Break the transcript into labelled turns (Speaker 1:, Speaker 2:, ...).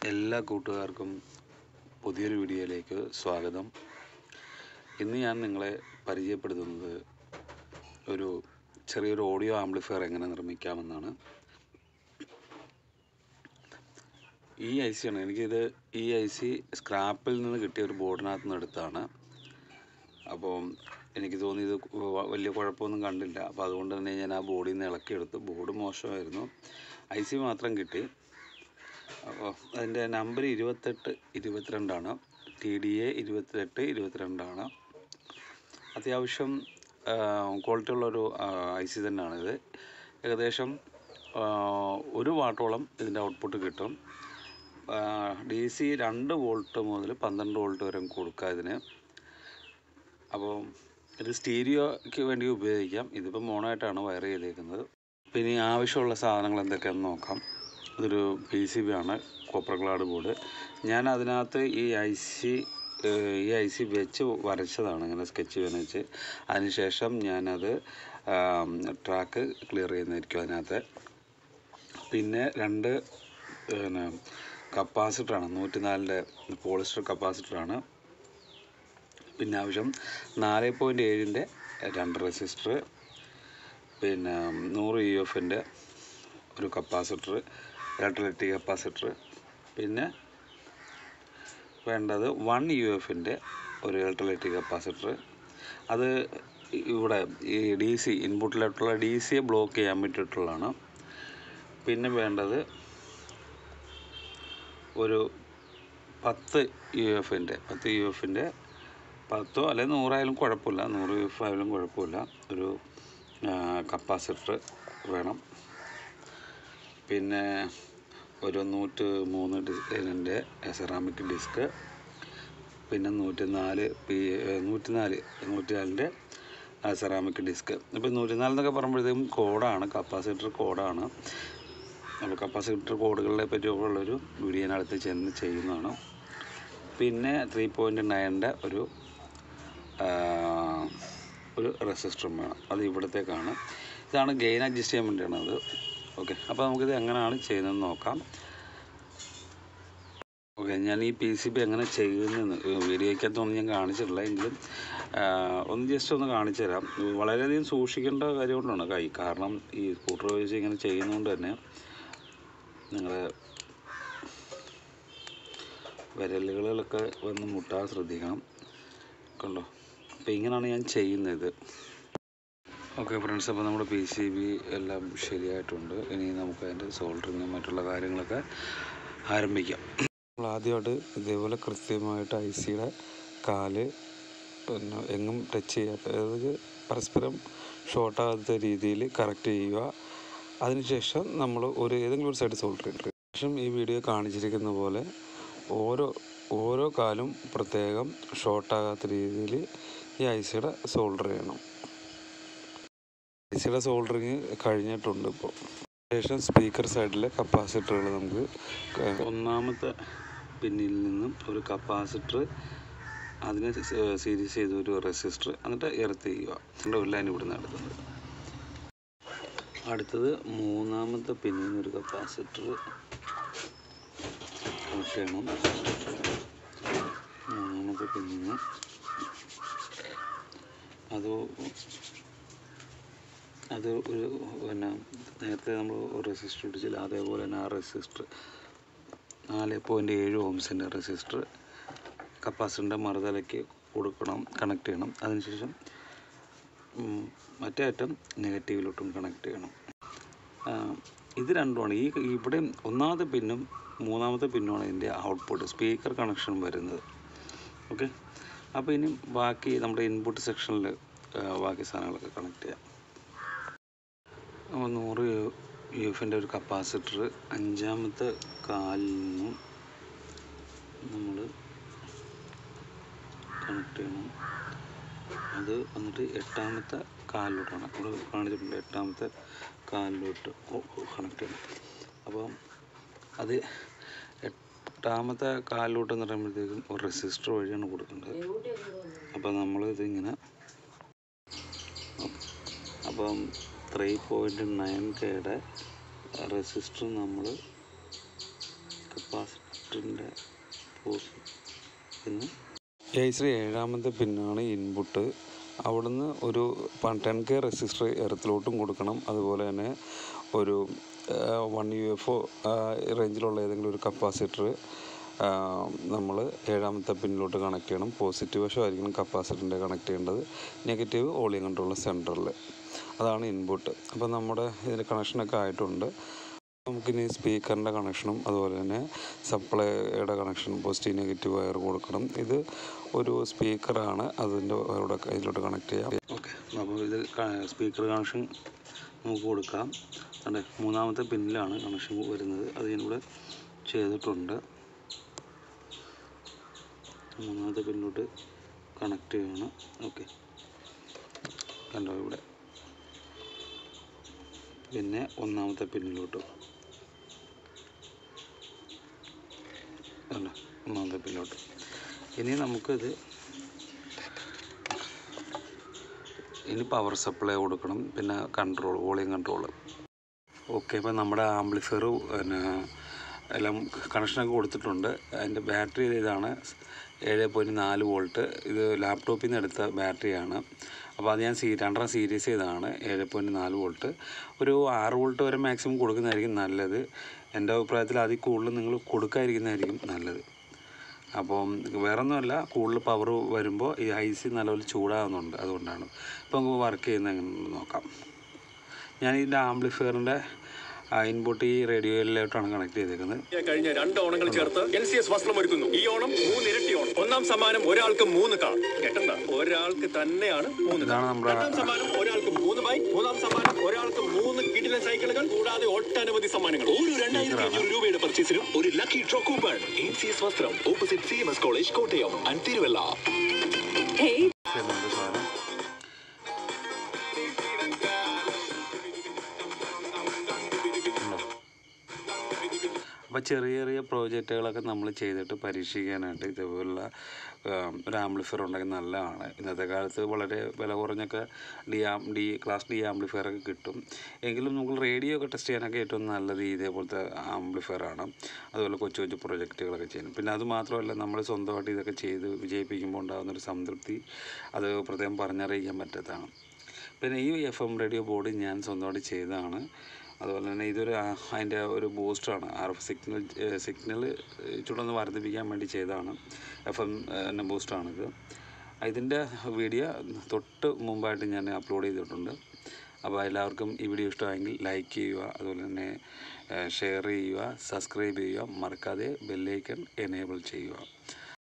Speaker 1: എല്ലാ കൂട്ടുകാർക്കും പുതിയൊരു വീഡിയോയിലേക്ക് സ്വാഗതം ഇന്ന് ഞാൻ നിങ്ങളെ പരിചയപ്പെടുത്തുന്നത് ഒരു ചെറിയൊരു ഓഡിയോ ആംപ്ലിഫയർ എങ്ങനെ നിർമ്മിക്കാമെന്നാണ് ഈ ഐ സി ആണ് എനിക്കിത് ഈ ഐ സി സ്ക്രാപ്പിൽ നിന്ന് കിട്ടിയ ഒരു ബോർഡിനകത്ത് നിന്ന് എടുത്താണ് അപ്പോൾ എനിക്ക് തോന്നി ഇത് വ- വലിയ കുഴപ്പമൊന്നും കണ്ടില്ല അപ്പോൾ അതുകൊണ്ട് തന്നെ ഞാൻ ആ ബോർഡിൽ നിന്ന് ഇളക്കിയെടുത്തു ബോർഡ് മോശമായിരുന്നു ഐ സി മാത്രം കിട്ടി അപ്പോൾ അതിൻ്റെ നമ്പർ ഇരുപത്തെട്ട് ഇരുപത്തിരണ്ടാണ് ടി ഡി എ ഇരുപത്തെട്ട് ഇരുപത്തിരണ്ടാണ് അത്യാവശ്യം ക്വാളിറ്റി ഉള്ളൊരു ഐ സി തന്നെയാണിത് ഏകദേശം ആ, ഒരു വാട്ടോളം ഇതിൻ്റെ ഔട്ട്പുട്ട് കിട്ടും ഡി സി രണ്ട് വോൾട്ട് മുതൽ പന്ത്രണ്ട് വോൾട്ട് വരെ കൊടുക്കുക ഇതിന് അപ്പോൾ ഇത് സ്റ്റീരിയോയ്ക്ക് വേണ്ടി ഉപയോഗിക്കാം ഇതിപ്പോൾ മോണായിട്ടാണ് വയർ ചെയ്തേക്കുന്നത് പിന്നെ ഈ ആവശ്യമുള്ള സാധനങ്ങൾ എന്തൊക്കെയാണെന്ന് നോക്കാം ഇതൊരു പി സി ബി ആണ് കോപ്പർ ക്ലാഡ് ബോർഡ് ഞാൻ അതിനകത്ത് ഈ ഐ സി ഈ ഐ സി വെച്ച് വരച്ചതാണ് ഇങ്ങനെ സ്കെച്ച് വെച്ച് അതിനുശേഷം ഞാനത് ട്രാക്ക് ക്ലിയർ ചെയ്യുന്നതായിരിക്കും അതിനകത്ത് പിന്നെ രണ്ട് പിന്നെ കപ്പാസിറ്ററാണ് നൂറ്റിനാലിൻ്റെ പോളിസ്റ്റർ കപ്പാസിറ്ററാണ് പിന്നെ ആവശ്യം നാല് പോയിൻറ്റ് ഏഴിൻ്റെ രണ്ട് റെസിസ്റ്റർ പിന്നെ നൂറ് യു എഫിൻ്റെ ഒരു കപ്പാസിറ്റർ ഇലക്ട്രിലിറ്റി കപ്പാസിറ്റർ പിന്നെ വേണ്ടത് വൺ യു എഫിൻ്റെ ഒരു ഇലക്ട്രിലിറ്റി കപ്പാസിറ്റർ അത് ഇവിടെ ഈ ഡി സി ഇൻപുട്ടിലായിട്ടുള്ള ഡി സിയെ ബ്ലോക്ക് ചെയ്യാൻ വേണ്ടിയിട്ടുള്ളതാണ് പിന്നെ വേണ്ടത് ഒരു പത്ത് യു എഫിൻ്റെ പത്ത് യു എഫിൻ്റെ പത്തോ അല്ലെങ്കിൽ നൂറായാലും കുഴപ്പമില്ല നൂറ് യു എഫ് ആയാലും കുഴപ്പമില്ല ഒരു കപ്പാസിറ്റർ വേണം പിന്നെ ഒരു നൂറ്റ് മൂന്ന് ഡിസൈനിൻ്റെ സെറാമിക് ഡിസ്ക് പിന്നെ നൂറ്റിനാല് പി നൂറ്റിനാല് നൂറ്റിനാലിൻ്റെ സെറാമിക് ഡിസ്ക് ഇപ്പോൾ നൂറ്റിനാലെന്നൊക്കെ പറയുമ്പോഴത്തേക്കും കോഡാണ് കപ്പാസിറ്റർ കോഡാണ് അപ്പോൾ കപ്പാസിറ്റർ കോഡുകളെ പറ്റിയുള്ളൊരു വീഡിയോ ഞാൻ അടുത്ത് ചെന്ന് ചെയ്യുന്നതാണ് പിന്നെ ത്രീ പോയിൻറ്റ് നയൻ്റെ ഒരു ആ, ഒരു റെസിസ്റ്ററും വേണം അത് ഇവിടത്തേക്കാണ് ഇതാണ് ഗെയിൻ അഡ്ജസ്റ്റ് ചെയ്യാൻ വേണ്ടിയാണ് അത് ഓക്കെ അപ്പോൾ നമുക്കിത് എങ്ങനെയാണ് ചെയ്യുന്നതെന്ന് നോക്കാം ഓക്കെ ഞാൻ ഈ പി സി ബി എങ്ങനെ ചെയ്യുന്നതെന്ന് വീഡിയോയ്ക്കകത്തൊന്നും ഞാൻ കാണിച്ചിട്ടില്ല എങ്കിലും ആ, ഒന്ന് ജസ്റ്റ് ഒന്ന് കാണിച്ചു തരാം വളരെയധികം സൂക്ഷിക്കേണ്ട കാര്യം കൊണ്ടാണ് കൈ കാരണം ഈ സ്കൂട്ടർ ഉപയോഗിച്ച് ഇങ്ങനെ ചെയ്യുന്നതുകൊണ്ട് തന്നെ നിങ്ങളുടെ വിരലുകളിലൊക്കെ വന്ന് മുട്ടാൻ ശ്രദ്ധിക്കണം കണ്ടോ അപ്പോൾ ഇങ്ങനെയാണ് ഞാൻ ചെയ്യുന്നത് ഓക്കെ ഫ്രണ്ട്സ് അപ്പോൾ നമ്മുടെ പി സി ബി എല്ലാം ശരിയായിട്ടുണ്ട് ഇനി നമുക്ക് അതിൻ്റെ സോൾഡറിങ്ങും മറ്റുള്ള കാര്യങ്ങളൊക്കെ ആരംഭിക്കാം നമ്മൾ ആദ്യമായിട്ട് ഇതേപോലെ കൃത്യമായിട്ട് ഐ സിയുടെ കാല് പിന്നെ എങ്ങും ടച്ച് ചെയ്യാത്ത അതായത് പരസ്പരം ഷോർട്ടാകാത്ത രീതിയിൽ കറക്റ്റ് ചെയ്യുക അതിനുശേഷം നമ്മൾ ഒരു ഏതെങ്കിലും ഒരു സൈഡ് സോൾഡർ ഇട്ട് ശേഷം ഈ വീഡിയോ കാണിച്ചിരിക്കുന്ന പോലെ ഓരോ ഓരോ കാലും പ്രത്യേകം ഷോർട്ടാകാത്ത രീതിയിൽ ഈ ഐസിയുടെ സോൾഡർ ചെയ്യണം ഐസിയുടെ സോൾഡറിങ് കഴിഞ്ഞിട്ടുണ്ട് ഇപ്പോൾ ശേഷം സ്പീക്കർ സൈഡിലെ കപ്പാസിറ്ററുകൾ നമുക്ക് ക- ഒന്നാമത്തെ പിന്നിൽ നിന്നും ഒരു കപ്പാസിറ്റർ അതിനെ സീരീസ് ചെയ്ത ഒരു റെസിസ്റ്റർ എന്നിട്ട് എർത്ത് ചെയ്യുക എന്നിട്ട് ഒരു ലൈൻ ഇവിടുന്ന് എടുക്കുന്നത് അടുത്തത് മൂന്നാമത്തെ പിന്നിൽ നിന്ന് ഒരു കപ്പാസിറ്റർ കണക്ട് ചെയ്യണം മൂന്നാമത്തെ പിന്നിൽ നിന്ന് അത് അത് ഒരു പിന്നെ നേരത്തെ നമ്മൾ റെസിസ്റ്റർ ഇടിച്ചില്ല അതേപോലെ തന്നെ ആ റെസിസ്റ്റർ നാല് പോയിൻറ്റ് ഏഴ് ഓംസിൻ്റെ റെസിസ്റ്റർ കപ്പാസിറ്ററിൻ്റെ മറുതലയ്ക്ക് കൊടുക്കണം കണക്ട് ചെയ്യണം അതിനുശേഷം ഉം, മറ്റേ അറ്റം നെഗറ്റീവിലോട്ടും കണക്ട് ചെയ്യണം ആ, ഇത് രണ്ടുമാണ് ഈ ഇവിടെ ഒന്നാമത്തെ പിന്നും മൂന്നാമത്തെ പിന്നുമാണ് ഇതിൻ്റെ ഔട്ട്പുട്ട് സ്പീക്കർ കണക്ഷൻ വരുന്നത് ഓക്കെ അപ്പോൾ ഇനി ബാക്കി നമ്മുടെ ഇൻപുട്ട് സെക്ഷനിൽ ബാക്കി സാധനങ്ങളൊക്കെ കണക്ട് ചെയ്യാം അപ്പോൾ നൂറ് യു എഫിൻ്റെ ഒരു കപ്പാസിറ്റർ അഞ്ചാമത്തെ കാലിൽ നിന്നും നമ്മൾ കണക്ട് ചെയ്യണം അത് വന്നിട്ട് എട്ടാമത്തെ കാലിലോട്ടാണ് ഇവിടെ കാണിച്ചിട്ടുണ്ട് എട്ടാമത്തെ കാലിലോട്ട് കണക്ട് ചെയ്യണം അപ്പോൾ അത് എട്ടാമത്തെ കാലിലോട്ട് എന്ന് പറയുമ്പോഴത്തേക്കും ഒരു റെസിസ്റ്റർ വഴിയാണ് കൊടുക്കേണ്ടത് അപ്പോൾ നമ്മൾ ഇതിങ്ങനെ അപ്പം ത്രീ പോയിൻറ്റ് നയൻ കെയുടെ റെസിസ്റ്റർ നമ്മൾ കപ്പാസിറ്റർ ഏശ്രീ ഏഴാമത്തെ പിന്നാണ് ഇൻപുട്ട് അവിടുന്ന് ഒരു ടെൻ കെ റെസിസ്റ്റർ എർത്തിലോട്ടും കൊടുക്കണം അതുപോലെ തന്നെ ഒരു വൺ യു എഫ് ഒ റേഞ്ചിലുള്ള ഏതെങ്കിലും ഒരു കപ്പാസിറ്റർ നമ്മൾ ഏഴാമത്തെ പിന്നിലോട്ട് കണക്ട് ചെയ്യണം പോസിറ്റീവ് വശമായിരിക്കണം കപ്പാസിറ്ററിൻ്റെ കണക്ട് ചെയ്യേണ്ടത് നെഗറ്റീവ് ഓളിയം കൺട്രോൾ സെൻറ്ററിൽ അതാണ് ഇൻപുട്ട് അപ്പോൾ നമ്മുടെ ഇതിൻ്റെ കണക്ഷനൊക്കെ ആയിട്ടുണ്ട് നമുക്കിനി സ്പീക്കറിൻ്റെ കണക്ഷനും അതുപോലെ തന്നെ സപ്ലൈയുടെ കണക്ഷനും പോസിറ്റീവ് നെഗറ്റീവ് വയർ കൊടുക്കണം ഇത് ഒരു സ്പീക്കറാണ് അതിൻ്റെ വയറോടെ ഇതിലോട്ട് കണക്ട് ചെയ്യാം ഓക്കെ അപ്പോൾ ഇത് സ്പീക്കർ കണക്ഷൻ നമുക്ക് കൊടുക്കാം അതെ മൂന്നാമത്തെ പിന്നിലാണ് കണക്ഷൻ വരുന്നത് അത് ഞാനിവിടെ ചെയ്തിട്ടുണ്ട് മൂന്നാമത്തെ പിന്നിലോട്ട് കണക്ട് ചെയ്യണം ഓക്കെ കണ്ടോ ഇവിടെ പിന്നെ ഒന്നാമത്തെ പിന്നിലോട്ട് കണ്ടോ ഒന്നാമത്തെ പിന്നിലോട്ട് ഇനി നമുക്കിത് ഇനി പവർ സപ്ലൈ കൊടുക്കണം പിന്നെ കൺട്രോൾ വോളിയം കൺട്രോൾ ഓക്കെ ഇപ്പം നമ്മുടെ ആംപ്ലിഫയർ പിന്നെ എല്ലാം കണക്ഷനൊക്കെ കൊടുത്തിട്ടുണ്ട് അതിൻ്റെ ബാറ്ററി ഇതാണ് ഏഴ് പോയിൻറ്റ് നാല് വോൾട്ട് ഇത് ലാപ്ടോപ്പിൽ നിന്ന് എടുത്ത ബാറ്ററിയാണ് അപ്പോൾ അത് ഞാൻ സീ രണ്ടെണ്ണം സീരീസ് ചെയ്തതാണ് ഏഴ് പോയിൻറ്റ് നാല് വോൾട്ട് ഒരു ആറ് വോൾട്ട് വരെ മാക്സിമം കൊടുക്കുന്നതായിരിക്കും നല്ലത് എൻ്റെ അഭിപ്രായത്തിൽ അതിൽ കൂടുതൽ നിങ്ങൾ കൊടുക്കാതിരിക്കുന്നതായിരിക്കും നല്ലത് അപ്പം വേറെ ഒന്നുമല്ല കൂടുതൽ പവർ വരുമ്പോൾ ഈ ഐ സി നല്ലപോലെ ചൂടാകുന്നുണ്ട് അതുകൊണ്ടാണ് ഇപ്പോൾ നമുക്ക് വർക്ക് ചെയ്യുന്നത് എങ്ങനെയാണെന്ന് നോക്കാം ഞാൻ ഇതിൻ്റെ ആംപ്ലിഫയറിൻ്റെ ഇൻപുട്ട് ഈ റേഡിയോയിലോട്ടാണ് കണക്ട് ചെയ്തേക്കുന്നത്
Speaker 2: കഴിഞ്ഞ രണ്ട് ഓണങ്ങൾ ചേർത്ത് എൽ സി എസ് വസ്ത്രം ഒരുക്കുന്നു ഈ ഓണം മൂന്നിരട്ടി ഓണം ഒന്നാം സമ്മാനം ഒരാൾക്ക് മൂന്ന് കാർ കേട്ടണ്ട ഒരാൾക്ക് തന്നെയാണ് മൂന്ന്
Speaker 1: ഇതാണ് നമ്മുടെ
Speaker 2: രണ്ടാം സമ്മാനം ഒരാൾക്ക് മൂന്ന് ബൈക്ക് മൂന്നാം സമ്മാനം ഒരാൾക്ക് മൂന്ന് കിടിലൻ സൈക്കിളുകൾ കൂടാതെ ഒട്ടനവധി സമ്മാനങ്ങൾ ഓരോ രണ്ടായിരത്തി അഞ്ഞൂറ് രൂപയുടെ പർച്ചേസിനും ഒരു lucky draw coupon N C S വസ്ത്രം opposite C M S college Kottayam and Thiruvalla
Speaker 1: ചെയ്യുന്നുണ്ട് സാധനം അപ്പോൾ ചെറിയ ചെറിയ പ്രോജക്റ്റുകളൊക്കെ നമ്മൾ ചെയ്തിട്ട് പരീക്ഷിക്കാനായിട്ട് ഇതേപോലുള്ള ആം, ഒരു ആംപ്ലിഫയർ ഉണ്ടെങ്കിൽ നല്ലതാണ് ഇന്നത്തെ കാലത്ത് വളരെ വില കുറഞ്ഞൊക്കെ ഡി ആം ഡി ക്ലാസ് ഡി ആംപ്ലിഫയർ ഒക്കെ കിട്ടും എങ്കിലും നമുക്ക് റേഡിയോ ഒക്കെ ടെസ്റ്റ് ചെയ്യാനൊക്കെ ഏറ്റവും നല്ലത് ഇതേപോലത്തെ ആംപ്ലിഫയർ ആണ് അതുപോലെ കൊച്ചു കൊച്ചു പ്രൊജക്റ്റുകളൊക്കെ ചെയ്യണം പിന്നെ അത് മാത്രമല്ല നമ്മൾ സ്വന്തമായിട്ട് ഇതൊക്കെ ചെയ്ത് വിജയിപ്പിക്കുമ്പോൾ ഉണ്ടാകുന്നൊരു സംതൃപ്തി അത് പ്രത്യേകം പറഞ്ഞറിയിക്കാൻ പറ്റാത്തതാണ് പിന്നെ ഈ എഫ് എം റേഡിയോ ബോർഡ് ഞാൻ സ്വന്തമായിട്ട് ചെയ്തതാണ് അതുപോലെ തന്നെ ഇതൊരു ആ, അതിൻ്റെ ഒരു ബൂസ്റ്ററാണ് ആർ എഫ് സിഗ്നൽ സിഗ്നൽ ചൂടൊന്ന് വർദ്ധിപ്പിക്കാൻ വേണ്ടി ചെയ്തതാണ് എഫ് എം എന്നെ ബൂസ്റ്ററാണിത് ഇതിൻ്റെ വീഡിയോ തൊട്ട് മുമ്പായിട്ട് ഞാൻ അപ്ലോഡ് ചെയ്തിട്ടുണ്ട് അപ്പോൾ എല്ലാവർക്കും ഈ വീഡിയോ ഇഷ്ടമായെങ്കിൽ ലൈക്ക് ചെയ്യുക അതുപോലെ തന്നെ ഷെയർ ചെയ്യുക സബ്സ്ക്രൈബ് ചെയ്യുക മറക്കാതെ ബെല്ലൈക്കൺ എനേബിൾ ചെയ്യുക